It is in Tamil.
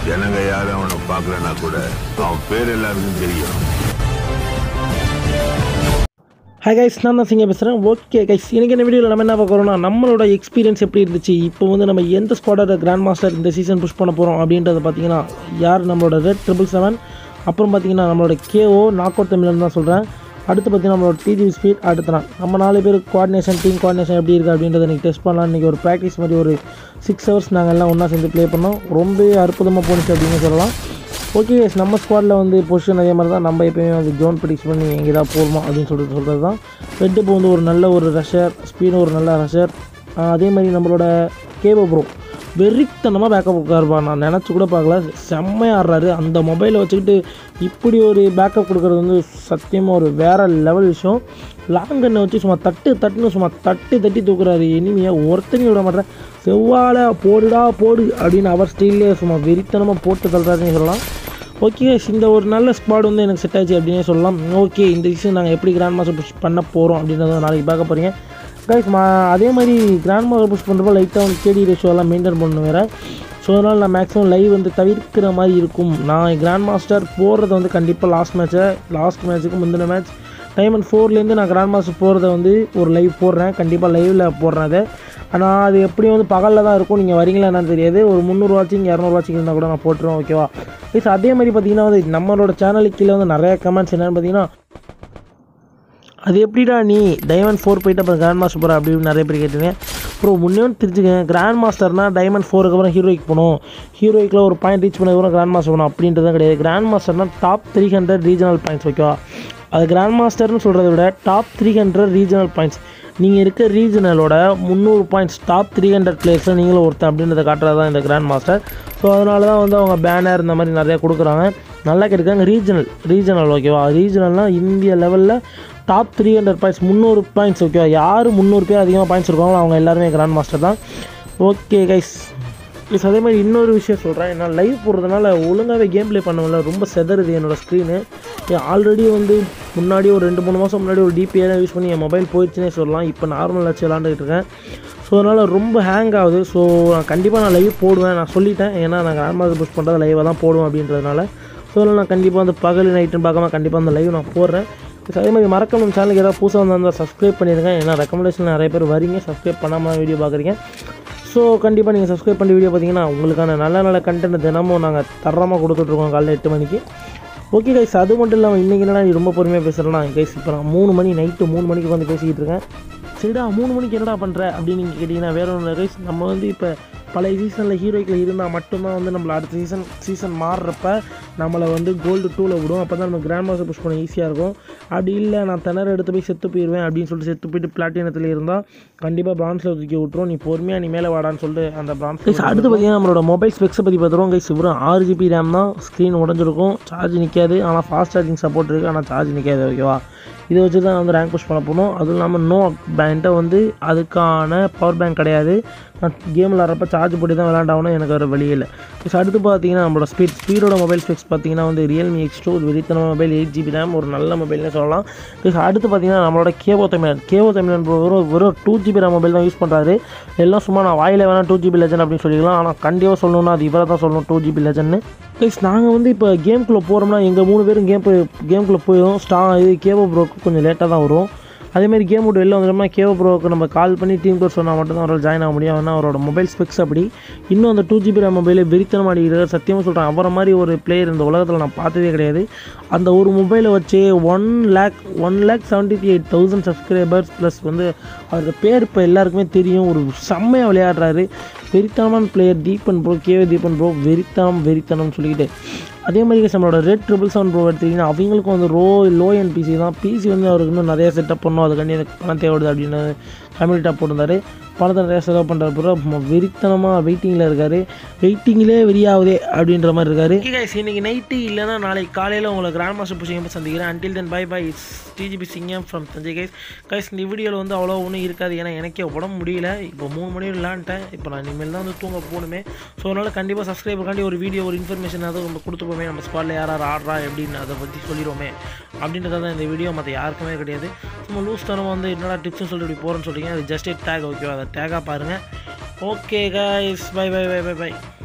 ஜனங்க யாரும் அவனை பார்க்கலன்னா கூட அவன் பேர் எல்லாருக்கும் தெரியும் ஹாய் கைஸ் நான் தான் சிங்க பேசுகிறேன் ஓகே கைஸ் எனக்கு என்ன வீடியோவில் நம்ம என்ன பார்க்குறோம்னா நம்மளோட எக்ஸ்பீரியன்ஸ் எப்படி இருந்துச்சு இப்போ வந்து நம்ம எந்த ஸ்குவாடோட கிராண்ட் மாஸ்டர் இந்த சீசன் புஷ் பண்ண போகிறோம் அப்படின்றத பார்த்தீங்கன்னா யார் நம்மளோட ரெட் ட்ரிபிள் செவன் அப்புறம் பார்த்தீங்கன்னா நம்மளோட கேஓ நாக் அவுட் தமிழன் தான் சொல்கிறேன் அடுத்து பார்த்தீங்கன்னா நம்மளோட டிஜிபி ஸ்பீட் அடுத்த நாள் நம்ம நாலு பேர் கோஆர்டினேஷன் டீம் கோஆர்டினேஷன் எப்படி இருக்குது அப்படின்றத இன்றைக்கி டெஸ்ட் பண்ணலாம் இன்றைக்கி ஒரு ப்ராக்டிஸ் மாதிரி ஒரு சிக்ஸ் ஹவர்ஸ் நாங்கள் எல்லாம் ஒன்றா சேர்ந்து ப்ளே பண்ணோம் ரொம்ப அற்புதமாக போணுச்சு அப்படின்னு சொல்லலாம் ஓகே guys, நம்ம ஸ்குவாடில் வந்து பொசிஷன் அதே மாதிரி தான் நம்ம எப்பயுமே வந்து ஜோன் ப்ரிடிக்ஸ் பண்ணி எங்கே தான் போடுமா அப்படின்னு சொல்லிட்டு சொல்கிறது தான் ரெட்டு இப்போ வந்து ஒரு நல்ல ஒரு ரஷர் ஸ்பீடும் ஒரு நல்ல ரஷர் அதே மாதிரி நம்மளோட கேபோ ப்ரோ வெறித்தனமாக பேக்கப் உட்காருப்பா நான் நினச்சி கூட பார்க்கல செம்மையாக ஆடுறாரு அந்த மொபைலை வச்சுக்கிட்டு இப்படி ஒரு பேக்கப் கொடுக்குறது வந்து சத்தியமாக ஒரு வேறு லெவல் விஷயம் லாங் கண்ணை வச்சு சும்மா தட்டு தட்டுன்னு சும்மா தட்டி தட்டி தூக்குறாரு இனிமையை ஒருத்தனையும் விட மாட்டேன் செவ்வாழை போடுடா போடு அப்படின்னு அவர் ஸ்டைல்லே சும்மா வெறித்தனமாக போட்டு தள்ளுறாருன்னு சொல்லலாம் ஓகே இந்த ஒரு நல்ல ஸ்குவாட் வந்து எனக்கு செட் ஆச்சு அப்படின்னே சொல்லலாம் ஓகே இந்த சீசன் நாங்கள் எப்படி கிராண்ட் மாஸ்டர் புஷ் பண்ண போகிறோம் அப்படின்றத நாளைக்கு பார்க்க போகிறீங்க கைஸ் மா அதே மாதிரி கிராண்ட் மாஸ்டர் புஷ் பண்ணுறப்போ லைட்டாக வந்து கேடி ரேஷியோ எல்லாம் மெயின்டைன் பண்ணணும் வேறு ஸோ அதனால் நான் மேக்ஸிமம் லைவ் வந்து தவிர்க்கிற மாதிரி இருக்கும் நான் கிராண்ட் மாஸ்டர் போடுறது வந்து கண்டிப்பாக லாஸ்ட் மேட்ச்சை லாஸ்ட் மேட்ச்சுக்கு முந்தின மேட்ச் டைமண்ட் ஃபோர்லேருந்து நான் கிராண்ட் மாஸ்டர் போகிறத வந்து ஒரு லைவ் போடுறேன் கண்டிப்பாக லைவில் போடுறேன் அதை ஆனால் அது எப்படியும் வந்து பகலில் தான் இருக்கும் நீங்கள் வரீங்களா என்னன்னு தெரியாது ஒரு முந்நூறு வாட்சிங் இரநூறு வாட்சிங் இருந்தால் கூட நான் போட்டுருவேன் ஓகேவா ப்ளீஸ் அதே மாதிரி பார்த்தீங்கன்னா வந்து நம்மளோட சேனலுக்கு கீழே வந்து நிறைய கமெண்ட்ஸ் என்னென்னு பார்த்தீங்கன்னா அது எப்படிடா நீ டைமண்ட் ஃபோர் போயிட்டு அப்புறம் கிராண்ட் மாஸ்டர் போகிற அப்படின்னு நிறைய பேர் கேட்டுருங்க ப்ரோ முன்னே ஒன்று தெரிஞ்சுக்கங்க கிராண்ட் மாஸ்டர்னா டைமண்ட் ஃபோருக்கு அப்புறம் ஹீரோய்க்கு போகணும் ஹீரோய்க்கில் ஒரு பாயிண்ட் ரீச் பண்ணதுக்கப்புறம் கிராண்ட் மாஸ்டர் போகணும் அப்படின்றதும் கிடையாது கிராண்ட் மாஸ்டர்னா top three hundred regional points ஓகேவா அது கிராண்ட் மாஸ்டர்னு சொல்கிறத விட top three hundred regional points நீங்கள் இருக்க ரீஜனலோட முந்நூறு பாயிண்ட்ஸ் டாப் த்ரீ ஹண்ட்ரட் பிளேயர்ஸை நீங்களும் ஒருத்தன் அப்படின்றத காட்டுறது தான் இந்த கிராண்ட் மாஸ்டர் ஸோ அதனால தான் வந்து அவங்க பேனர் இந்த மாதிரி நிறையா கொடுக்குறாங்க நல்லா கிடைக்காங்க ரீஜனல் ரீஜனல் ஓகேவா ரீஜனல்னால் இந்திய லெவலில் டாப் த்ரீ ஹண்ட்ரட் பாயிண்ட்ஸ் முந்நூறு பாயிண்ட்ஸ் ஓகேவா யார் முந்நூறு பேர் அதிகமாக பாயிண்ட்ஸ் இருக்காங்களோ அவங்க எல்லாருமே கிராண்ட் மாஸ்டர் தான் ஓகே கைஸ் ப்ளஸ் அதே மாதிரி இன்னொரு விஷயம் சொல்கிறேன் நான் லைவ் போடுறதுனால ஒழுங்காகவே கேம் ப்ளே பண்ணவில்ல ரொம்ப செதறுது என்னோடய ஸ்க்ரீனு ஆல்ரெடி வந்து முன்னாடி ஒரு ரெண்டு மூணு மாதம் முன்னாடி ஒரு டிபிஐ தான் யூஸ் பண்ணி என் மொபைல் போயிடுச்சுன்னே சொல்லலாம் இப்போ நார்மல் வச்சு விளாண்டுக்கிட்டு இருக்கேன் ஸோ அதனால் ரொம்ப ஹேங் ஆகுது ஸோ நான் கண்டிப்பாக நான் லைவ் போடுவேன் நான் சொல்லிட்டேன் ஏன்னா நான் கிராண்ட் மாஸ்டர் புஷ் பண்ணுறது லைவாக தான் போடுவேன் அப்படின்றதுனால ஸோ அதனால் நான் கண்டிப்பாக வந்து பகல் நைட்டுன்னு பார்க்காம கண்டிப்பாக அந்த லைவ் நான் போடுறேன் Plus அதே மாதிரி மறக்காம நம்ம சேனலுக்கு ஏதாவது புதுசாக வந்தால் சப்ஸ்கிரைப் பண்ணிடுங்க ஏன்னா ரெக்கமெண்டேஷன் நிறைய பேர் வரீங்க சப்ஸ்கிரைப் பண்ணாமல் வீடியோ பார்க்குறீங்க ஸோ கண்டிப்பாக நீங்கள் சப்ஸ்கிரைப் பண்ணி வீடியோ பார்த்தீங்கன்னா உங்களுக்கான நல்ல நல்ல கண்டென்ட் தினமும் நாங்கள் தரமாக கொடுத்துட்ருக்கோம் காலையில் எட்டு மணிக்கு ஓகே கைஸ் அது மட்டும் இல்லாமல் இன்றைக்கி என்னடா நீ ரொம்ப பொறுமையாக பேசுகிறேன்னா கைஸ் இப்போ நான் மூணு மணி நைட்டு மூணு மணிக்கு வந்து பேசிக்கிட்டு இருக்கேன் சரிடா மூணு மணிக்கு என்னடா பண்ணுற அப்படின்னு நீங்கள் கேட்டிங்கன்னா வேற ஒன்று கைஸ் நம்ம வந்து இப்போ பழைய சீசனில் ஹீரோய்க்கில் இருந்தால் மட்டும்தான் வந்து நம்மளை அடுத்த சீசன் சீசன் மாறுறப்ப நம்மளை வந்து கோல்டு டூவில் விடும் அப்போ தான் நம்ம கிராண்ட் மாஸ்டர் புஷ் பண்ண ஈஸியாக இருக்கும் அப்படி இல்லை நான் திணற எடுத்து போய் செத்து போயிடுவேன் அப்படின்னு சொல்லிட்டு செத்து போயிட்டு பிளாட்டினத்தில் இருந்தால் கண்டிப்பாக பிரான்ஸில் தூக்கி விட்ருவோம் நீ பொறுமையாக நீ மேலே வாடான்னு சொல்லிட்டு அந்த பிரான்ஸ் அடுத்து பார்த்தீங்கன்னா நம்மளோட மொபைல் ஸ்பெக்ஸை பற்றி பார்த்துருவோம் கைஸ் வெறும் ஆறு ஜிபி ரேம் தான் ஸ்க்ரீன் உடஞ்சிருக்கும் சார்ஜ் நிற்காது ஆனால் ஃபாஸ்ட் சார்ஜிங் சப்போர்ட் இருக்குது ஆனால் சார்ஜ் நிற்காது ஓகேவா இதை வச்சு தான் வந்து ரேங்க் புஷ் பண்ண போகணும் அதுவும் இல்லாமல் நோ பேண்ட்டை வந்து அதுக்கான பவர் பேங்க் கிடையாது நான் கேம் விளாட்றப்ப சார்ஜ் போட்டு தான் விளாண்டாகணும் எனக்கு வேறு வழியே இல்லை ப்ளஸ் அடுத்து பார்த்தீங்கன்னா நம்மளோட ஸ்பீட் ஸ்பீடோட மொபைல் ஸ்பெக்ஸ் பார்த்தீங்கன்னா வந்து ரியல்மி எக்ஸ் டூ வெறித்தன மொபைல் எயிட் ஜிபி ரேம் ஒரு நல்ல மொபைல்னே சொல்லலாம் ப்ளஸ் அடுத்து பார்த்தீங்கன்னா நம்மளோட கேவோ தமிழன் கேவோ தமிழன் bro வெறும் வெறும் டூ ஜிபி ரேம் மொபைல் தான் யூஸ் பண்ணுறாரு எல்லாம் சும்மா நான் வாயில் வேணால் டூ ஜிபி லெஜன் அப்படின்னு சொல்லிக்கலாம் ஆனால் கண்டிப்பாக சொல்லணும்னா அது இவரை தான் சொல்லணும் டூ ஜிபி லெஜன்னு ப்ளஸ் நாங்கள் வந்து இப்போ கேம்குள்ளே போகிறோம்னா எங்கள் மூணு பேரும் கேம் கேம்குள்ளே போயிடும் ஸ்டா இது கேவோ ப்ரோக்கு கொஞ்சம் லேட்டாக தான் வரும் அதேமாதிரி கேம் விட்டு வெளில வந்துட்டோம்னா கேவோ ப்ரோக்கு நம்ம கால் பண்ணி டீம் கோர் சொன்னால் மட்டும் தான் அவரால் ஜாயின் ஆக முடியும் ஏன்னா அவரோட மொபைல் ஸ்பெக்ஸ் அப்படி இன்னும் அந்த டூ ஜிபி ரேம் மொபைலே வெறித்தனம் அடிக்கிறார் சத்தியமாக சொல்கிறேன் அவரை மாதிரி ஒரு பிளேயர் இந்த உலகத்தில் நான் பார்த்ததே கிடையாது அந்த ஒரு மொபைலை வச்சு one lakh one lakh seventy eight thousand subscribers plus வந்து அவரோட பேர் இப்போ எல்லாருக்குமே தெரியும் ஒரு செம்மையாக விளையாடுறாரு வெறித்தனமான பிளேயர் தீபன் ப்ரோ கேவே தீபன் ப்ரோ வெறித்தனம் வெறித்தனம்னு சொல்லிக்கிட்டு அதே மாதிரி guys, நம்மளோட ரெட் ட்ரிபிள் செவன் ப்ரோ எடுத்திங்கன்னா அவங்களுக்கும் வந்து ரோ லோ என் பிசி தான் பிசி வந்து அவருக்கு இன்னும் நிறைய செட்டப் பண்ணணும் அதுக்காண்டி எனக்கு பணம் தேவைப்படுது அப்படின்னு கம்யூனிட்டாக போட்டிருந்தாரு பணத்தை நிறைய செலவு பண்ணுற பிறகு வெறித்தனமாக வெயிட்டிங்கில் இருக்கார் வெயிட்டிங்கிலே வெறியாகுதே அப்படின்ற மாதிரி இருக்காரு கைஸ் இன்னைக்கு நைட்டு இல்லைன்னா நாளைக்கு காலையில் உங்களை கிராண்ட் மாஸ்டர் புஷிங்க சந்திக்கிறேன் until then bye bye DGP Singam from Thanjai guys guys இந்த வீடியோவில் வந்து அவ்வளோ ஒன்றும் இருக்காது ஏன்னா எனக்கே உடம்பு முடியல இப்போ மூணு மணி விளாண்டேன் இப்போ நான் இனிமேல் தான் வந்து தூங்க போகணுமே ஸோ அதனால் கண்டிப்பாக சப்ஸ்கிரைபருக்காண்டி ஒரு வீடியோ ஒரு இன்ஃபர்மேஷன் அதை நம்ம கொடுத்துப்போமே நம்ம ஸ்குவாடில் யார் யார் ஆடுறா எப்படின்னு அதை பற்றி சொல்லிடுவோமே அப்படின்றத தான் இந்த வீடியோ மற்ற யாருக்குமே கிடையாது சும்மா லூஸ் தனமாக வந்து என்னடா டிப்ஸ்னு சொல்லிட்டு இப்படி போகிறேன்னு சொல்லிங்க அது ஜஸ்ட் டேக் ஓகேவா அதை டேக்காக பாருங்கள் okay guys bye bye bye bye by